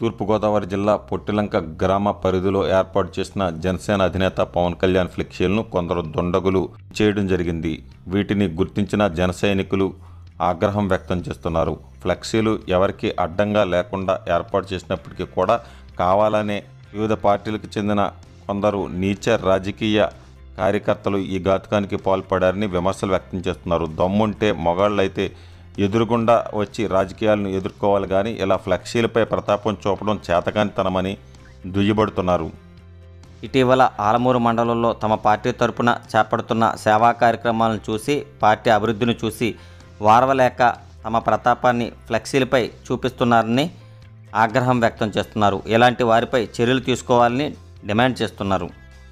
తూర్పుగోదావరి జిల్లా పొట్టిలంక గ్రామ పరిధిలో ఏర్పాటు చేసిన జనసేన అధినేత పవన్ కళ్యాణ్ ఫ్లెక్సీలను కొందరు దుండగులు చేయడం జరిగింది వీటిని గుర్తించిన జన సైనికులు ఆగ్రహం వ్యక్తం చేస్తున్నారు ఫ్లెక్సీలు ఎవరికి అడ్డంగా లేకుండా ఏర్పాటు చేసినప్పటికీ కూడా కావాలనే వివిధ పార్టీలకు చెందిన కొందరు నీచ రాజకీయ కార్యకర్తలు ఈ ఘాతుకానికి పాల్పడారని విమర్శలు వ్యక్తం చేస్తున్నారు దమ్ముంటే మొగాళ్ళైతే ఎదురుగుండా వచ్చి రాజకీయాలను ఎదుర్కోవాలి కానీ ఇలా ఫ్లెక్సీలపై ప్రతాపం చూపడం చేతకానితనమని దుయ్యబడుతున్నారు ఇటీవల ఆలమూరు మండలంలో తమ పార్టీ తరపున చేపడుతున్న సేవా కార్యక్రమాలను చూసి పార్టీ అభివృద్ధిని చూసి వారవలేక తమ ప్రతాపాన్ని ఫ్లెక్సీలపై చూపిస్తున్నారని ఆగ్రహం వ్యక్తం చేస్తున్నారు ఇలాంటి వారిపై చర్యలు తీసుకోవాలని డిమాండ్ చేస్తున్నారు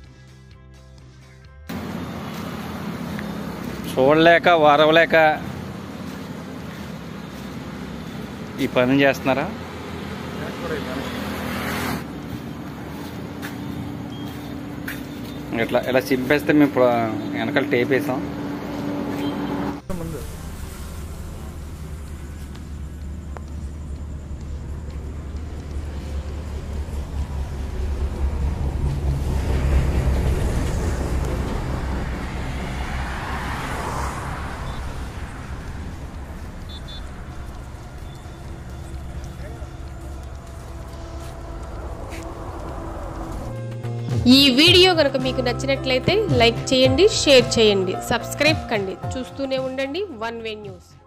చూడలేక వారవలేక ఈ పని చేస్తున్నారా ఇట్లా ఇలా చింపేస్తే మేము ఇప్పుడు వెనకాల టేప్ వేసాం ఈ వీడియో కనుక మీకు నచ్చినట్లయితే లైక్ చేయండి షేర్ చేయండి సబ్స్క్రైబ్ కండి చూస్తూనే ఉండండి వన్ వే న్యూస్